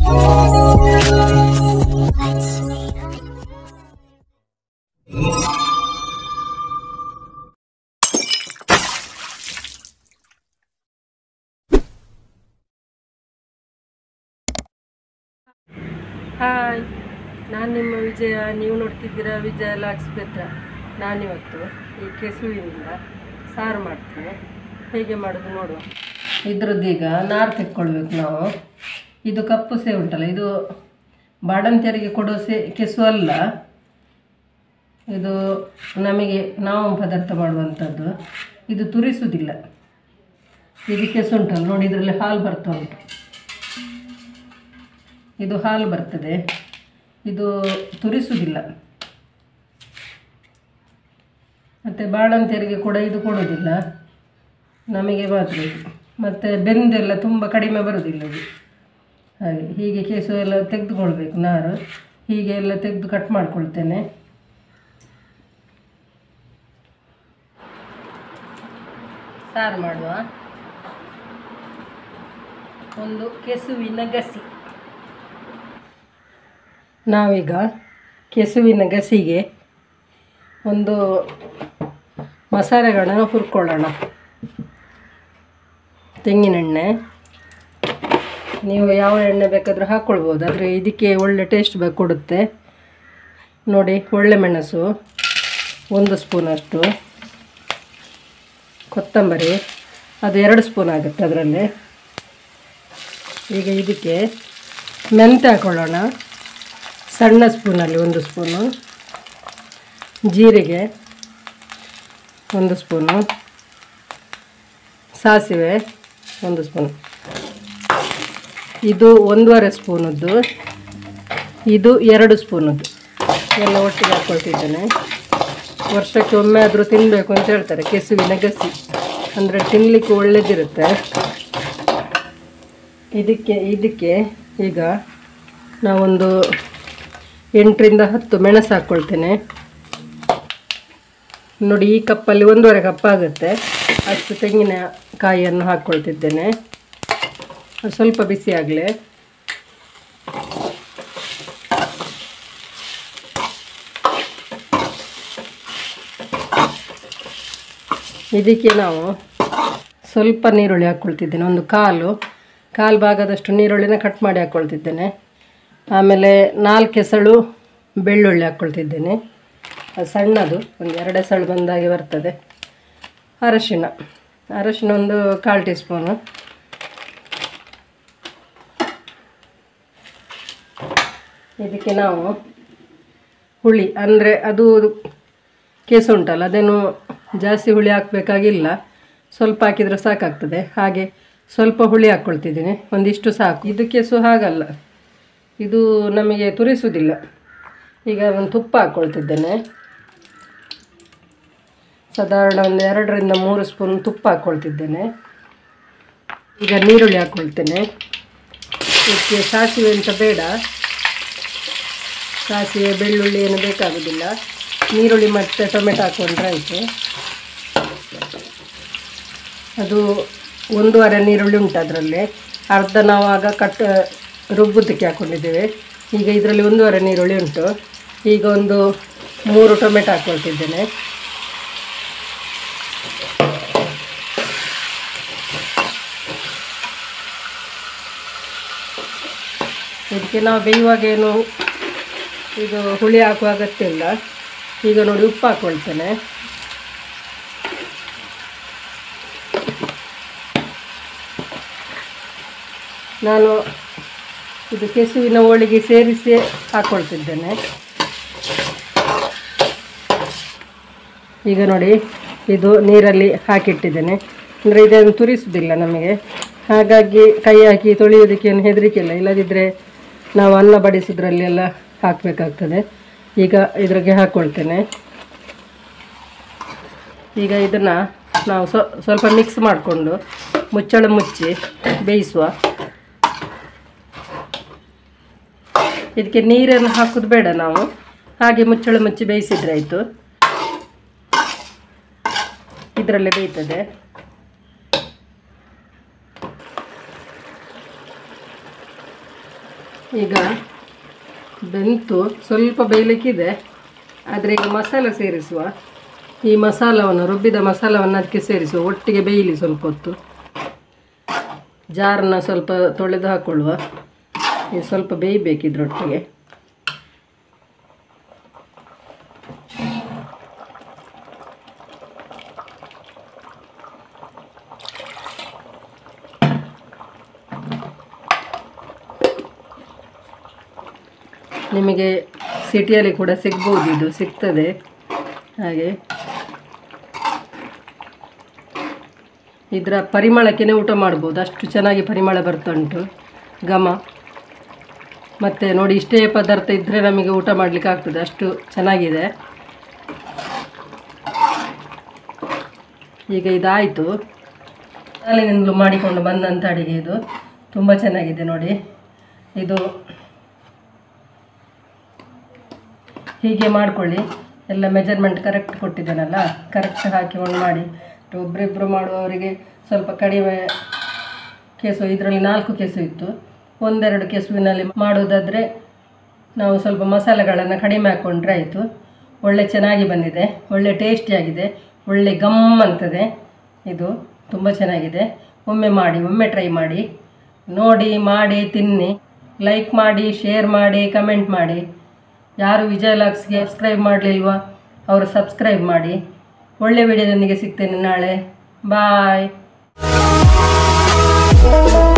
hi ನಾನು ನಿಮ್ಮ ವಿಜಯ ನೀವು ನೋಡ್ತಿದ್ದೀರಾ ವಿಜಯ ಲಾಕ್ಸ್ ಬೆತ್ರ ನಾನಿವತ್ತು ಈ ಕೆಸುವಿನಿಂದ ಸಾರು ಮಾಡ್ತೇನೆ ಹೇಗೆ ಮಾಡೋದು ನೋಡುವ ಇದ್ರದ್ದೀಗ ನಾರು ತೆಕ್ಕೊಳ್ಬೇಕು ನಾವು ಇದು ಕಪ್ಪು ಸೇ ಉಂಟಲ್ಲ ಇದು ಬಾಡಂತಿಯರಿಗೆ ಕೊಡೋ ಸೇ ಕೆಸು ಅಲ್ಲ ಇದು ನಮಗೆ ನಾವು ಪದಾರ್ಥ ಮಾಡುವಂಥದ್ದು ಇದು ತುರಿಸುವುದಿಲ್ಲ ಇದು ಕೆಸು ಉಂಟಲ್ಲ ನೋಡಿ ಇದರಲ್ಲಿ ಹಾಲು ಬರ್ತಾ ಉಂಟು ಇದು ಹಾಲು ಬರ್ತದೆ ಇದು ತುರಿಸುವುದಿಲ್ಲ ಮತ್ತು ಬಾಣಂತಿಯರಿಗೆ ಕೂಡ ಇದು ಕೊಡೋದಿಲ್ಲ ನಮಗೆ ಮಾತ್ರ ಇದು ಮತ್ತು ಬೆಂದೆಲ್ಲ ತುಂಬ ಕಡಿಮೆ ಬರೋದಿಲ್ಲ ಇದು ಹಾಗೆ ಹೀಗೆ ಕೇಸು ಎಲ್ಲ ತೆಗೆದುಕೊಳ್ಬೇಕು ನಾರು ಹೀಗೆ ಎಲ್ಲ ತೆಗೆದು ಕಟ್ ಮಾಡ್ಕೊಳ್ತೇನೆ ಸಾರು ಮಾಡುವ ಒಂದು ಕೆಸುವಿನ ಗಸಿ ನಾವೀಗ ಕೆಸುವಿನ ಗಸಿಗೆ ಒಂದು ಮಸಾಲೆಗಳನ್ನು ಹುರ್ಕೊಳ್ಳೋಣ ತೆಂಗಿನೆಣ್ಣೆ ನೀವು ಯಾವ ಎಣ್ಣೆ ಬೇಕಾದರೂ ಹಾಕ್ಕೊಳ್ಬೋದು ಆದರೆ ಇದಕ್ಕೆ ಒಳ್ಳೆ ಟೇಸ್ಟ್ ಬೇಕು ಕೊಡುತ್ತೆ ನೋಡಿ ಒಳ್ಳೆ ಮೆಣಸು ಒಂದು ಸ್ಪೂನಷ್ಟು ಕೊತ್ತಂಬರಿ ಅದು ಎರಡು ಸ್ಪೂನ್ ಆಗುತ್ತೆ ಅದರಲ್ಲಿ ಈಗ ಇದಕ್ಕೆ ಮೆಂತ್ಯ ಹಾಕೊಳ್ಳೋಣ ಸಣ್ಣ ಸ್ಪೂನಲ್ಲಿ ಒಂದು ಸ್ಪೂನು ಜೀರಿಗೆ ಒಂದು ಸ್ಪೂನು ಸಾಸಿವೆ ಒಂದು ಸ್ಪೂನ್ ಇದು ಒಂದೂವರೆ ಸ್ಪೂನದ್ದು ಇದು ಎರಡು ಸ್ಪೂನದ್ದು ಎಲ್ಲ ಒಟ್ಟಿಗೆ ಹಾಕ್ಕೊಳ್ತಿದ್ದೇನೆ ವರ್ಷಕ್ಕೆ ಒಮ್ಮೆ ಆದರೂ ತಿನ್ನಬೇಕು ಅಂತ ಹೇಳ್ತಾರೆ ಕೆಸುವಿನ ಗಸಿ ಅಂದರೆ ತಿನ್ನಲಿಕ್ಕೆ ಒಳ್ಳೆದಿರುತ್ತೆ ಇದಕ್ಕೆ ಇದಕ್ಕೆ ಈಗ ನಾವೊಂದು ಎಂಟರಿಂದ ಹತ್ತು ಮೆಣಸು ಹಾಕ್ಕೊಳ್ತೇನೆ ನೋಡಿ ಈ ಕಪ್ಪಲ್ಲಿ ಒಂದೂವರೆ ಕಪ್ ಆಗುತ್ತೆ ಅಷ್ಟು ತೆಂಗಿನ ಕಾಯಿಯನ್ನು ಹಾಕ್ಕೊಳ್ತಿದ್ದೇನೆ ಅದು ಸ್ವಲ್ಪ ಬಿಸಿ ಆಗಲಿ ಇದಕ್ಕೆ ನಾವು ಸ್ವಲ್ಪ ನೀರುಳ್ಳಿ ಹಾಕ್ಕೊಳ್ತಿದ್ದೇನೆ ಒಂದು ಕಾಲು ಕಾಲು ಭಾಗದಷ್ಟು ನೀರುಳ್ಳಿನ ಕಟ್ ಮಾಡಿ ಹಾಕ್ಕೊಳ್ತಿದ್ದೇನೆ ಆಮೇಲೆ ನಾಲ್ಕು ಎಸಳು ಬೆಳ್ಳುಳ್ಳಿ ಹಾಕ್ಕೊಳ್ತಿದ್ದೇನೆ ಅದು ಸಣ್ಣದು ಒಂದು ಎರಡು ಎಸಳು ಬಂದಾಗೆ ಬರ್ತದೆ ಅರಶಿನ ಅರಶಿನ ಒಂದು ಕಾಲು ಟೀ ಸ್ಪೂನು ಇದಕ್ಕೆ ನಾವು ಹುಳಿ ಅಂದರೆ ಅದು ಕೇಸು ಉಂಟಲ್ಲ ಅದನ್ನು ಜಾಸ್ತಿ ಹುಳಿ ಹಾಕಬೇಕಾಗಿಲ್ಲ ಸ್ವಲ್ಪ ಹಾಕಿದರೆ ಸಾಕಾಗ್ತದೆ ಹಾಗೆ ಸ್ವಲ್ಪ ಹುಳಿ ಹಾಕ್ಕೊಳ್ತಿದ್ದೀನಿ ಒಂದಿಷ್ಟು ಸಾಕು ಇದು ಕೇಸು ಹಾಗಲ್ಲ ಇದು ನಮಗೆ ತುರಿಸುವುದಿಲ್ಲ ಈಗ ಒಂದು ತುಪ್ಪ ಹಾಕ್ಕೊಳ್ತಿದ್ದೇನೆ ಸಾಧಾರಣ ಒಂದು ಎರಡರಿಂದ ಮೂರು ಸ್ಪೂನ್ ತುಪ್ಪ ಹಾಕ್ಕೊಳ್ತಿದ್ದೇನೆ ಈಗ ನೀರುಳ್ಳಿ ಹಾಕ್ಕೊಳ್ತೇನೆ ಇದಕ್ಕೆ ಸಾಸಿವೆ ಅಂತ ಬೇಡ ಸಾಸಿವೆ ಬೆಳ್ಳುಳ್ಳಿ ಏನು ಬೇಕಾಗೋದಿಲ್ಲ ನೀರುಳ್ಳಿ ಮತ್ತು ಟೊಮೆಟೊ ಹಾಕ್ಕೊಂಡ್ರೆ ಆಯಿತು ಅದು ಒಂದೂವರೆ ನೀರುಳ್ಳಿ ಉಂಟು ಅದರಲ್ಲಿ ಅರ್ಧ ನಾವು ಆಗ ಕಟ್ ರುಬ್ಬುದಕ್ಕೆ ಹಾಕ್ಕೊಂಡಿದ್ದೇವೆ ಈಗ ಇದರಲ್ಲಿ ಒಂದೂವರೆ ನೀರುಳ್ಳಿ ಉಂಟು ಈಗ ಒಂದು ಮೂರು ಟೊಮೆಟೊ ಹಾಕ್ಕೊಳ್ತಿದ್ದೇನೆ ಇದಕ್ಕೆ ನಾವು ಬೇಯುವಾಗ ಏನು ಇದು ಹುಳಿ ಹಾಕುವ ಅಗತ್ಯ ಇಲ್ಲ ಈಗ ನೋಡಿ ಉಪ್ಪು ಹಾಕ್ಕೊಳ್ತೇನೆ ನಾನು ಇದು ಕೆಸುವಿನ ಹೋಳಿಗೆ ಸೇರಿಸಿ ಹಾಕ್ಕೊಳ್ತಿದ್ದೇನೆ ಈಗ ನೋಡಿ ಇದು ನೀರಲ್ಲಿ ಹಾಕಿಟ್ಟಿದ್ದೇನೆ ಅಂದರೆ ಇದನ್ನು ತುರಿಸುವುದಿಲ್ಲ ನಮಗೆ ಹಾಗಾಗಿ ಕೈ ಹಾಕಿ ತೊಳೆಯೋದಕ್ಕೆ ಏನು ಹೆದರಿಕೆ ಇಲ್ಲ ಇಲ್ಲದಿದ್ದರೆ ನಾವು ಅನ್ನ ಬಡಿಸೋದ್ರಲ್ಲಿ ಎಲ್ಲ ಹಾಕಬೇಕಾಗ್ತದೆ ಈಗ ಇದ್ರಾಗೆ ಹಾಕ್ಕೊಳ್ತೇನೆ ಈಗ ಇದನ್ನು ನಾವು ಸ್ವ ಸ್ವಲ್ಪ ಮಿಕ್ಸ್ ಮಾಡಿಕೊಂಡು ಮುಚ್ಚಳ ಮುಚ್ಚಿ ಬೇಯಿಸುವ ಇದಕ್ಕೆ ನೀರನ್ನು ಹಾಕೋದು ಬೇಡ ನಾವು ಹಾಗೆ ಮುಚ್ಚಳ ಮುಚ್ಚಿ ಬೇಯಿಸಿದ್ರೆ ಆಯಿತು ಇದರಲ್ಲೇ ಬೇಯ್ತದೆ ಈಗ ಬೆಂತು ಸ್ವಲ್ಪ ಬೇಯಲಿಕ್ಕಿದೆ ಆದರೆ ಈಗ ಮಸಾಲ ಸೇರಿಸುವ ಈ ಮಸಾಲವನ್ನು ರುಬ್ಬಿದ ಮಸಾಲವನ್ನು ಅದಕ್ಕೆ ಸೇರಿಸುವ ಒಟ್ಟಿಗೆ ಬೇಯಲಿ ಸ್ವಲ್ಪ ಹೊತ್ತು ಜಾರನ್ನ ಸ್ವಲ್ಪ ತೊಳೆದು ಹಾಕ್ಕೊಳ್ಳುವ ಇದು ಸ್ವಲ್ಪ ಬೇಯಬೇಕು ಇದ್ರೊಟ್ಟಿಗೆ ನಿಮಗೆ ಸಿಟಿಯಲ್ಲಿ ಕೂಡ ಸಿಗ್ಬೋದು ಇದು ಸಿಗ್ತದೆ ಹಾಗೆ ಇದರ ಪರಿಮಳಕ್ಕೆ ಊಟ ಮಾಡ್ಬೋದು ಅಷ್ಟು ಚೆನ್ನಾಗಿ ಪರಿಮಳ ಬರ್ತಾ ಉಂಟು ಘಮ ಮತ್ತು ನೋಡಿ ಇಷ್ಟೇ ಪದಾರ್ಥ ಇದ್ದರೆ ನಮಗೆ ಊಟ ಮಾಡಲಿಕ್ಕೆ ಆಗ್ತದೆ ಅಷ್ಟು ಚೆನ್ನಾಗಿದೆ ಈಗ ಇದಾಯಿತು ಶಾಲೆಯಿಂದಲೂ ಮಾಡಿಕೊಂಡು ಬಂದಂಥ ಅಡಿಗೆ ಇದು ತುಂಬ ಚೆನ್ನಾಗಿದೆ ನೋಡಿ ಇದು ಹೀಗೆ ಮಾಡ್ಕೊಳ್ಳಿ ಎಲ್ಲ ಮೆಜರ್ಮೆಂಟ್ ಕರೆಕ್ಟ್ ಕೊಟ್ಟಿದ್ದಾನಲ್ಲ ಕರೆಕ್ಟ್ ಹಾಕಿಕೊಂಡು ಮಾಡಿ ಒಬ್ಬರಿಬ್ಬರು ಮಾಡುವವರಿಗೆ ಸ್ವಲ್ಪ ಕಡಿಮೆ ಕೇಸು ಇದರಲ್ಲಿ ನಾಲ್ಕು ಕೇಸು ಇತ್ತು ಒಂದೆರಡು ಕೆಸುವಿನಲ್ಲಿ ಮಾಡೋದಾದರೆ ನಾವು ಸ್ವಲ್ಪ ಮಸಾಲೆಗಳನ್ನು ಕಡಿಮೆ ಹಾಕ್ಕೊಂಡ್ರೆ ಆಯಿತು ಒಳ್ಳೆ ಚೆನ್ನಾಗಿ ಬಂದಿದೆ ಒಳ್ಳೆ ಟೇಸ್ಟಿಯಾಗಿದೆ ಒಳ್ಳೆ ಗಮ್ ಅಂತದೆ ಇದು ತುಂಬ ಚೆನ್ನಾಗಿದೆ ಒಮ್ಮೆ ಮಾಡಿ ಒಮ್ಮೆ ಟ್ರೈ ಮಾಡಿ ನೋಡಿ ಮಾಡಿ ತಿನ್ನಿ ಲೈಕ್ ಮಾಡಿ ಶೇರ್ ಮಾಡಿ ಕಮೆಂಟ್ ಮಾಡಿ ಯಾರು ವಿಜಯ ಲಾಕ್ಸ್ಗೆ ಸಬ್ಸ್ಕ್ರೈಬ್ ಮಾಡಲಿಲ್ವಾ ಅವರು ಸಬ್ಸ್ಕ್ರೈಬ್ ಮಾಡಿ ಒಳ್ಳೆ ವಿಡಿಯೋದೊಂದಿಗೆ ಸಿಗ್ತೇನೆ ನಾಳೆ ಬಾಯ್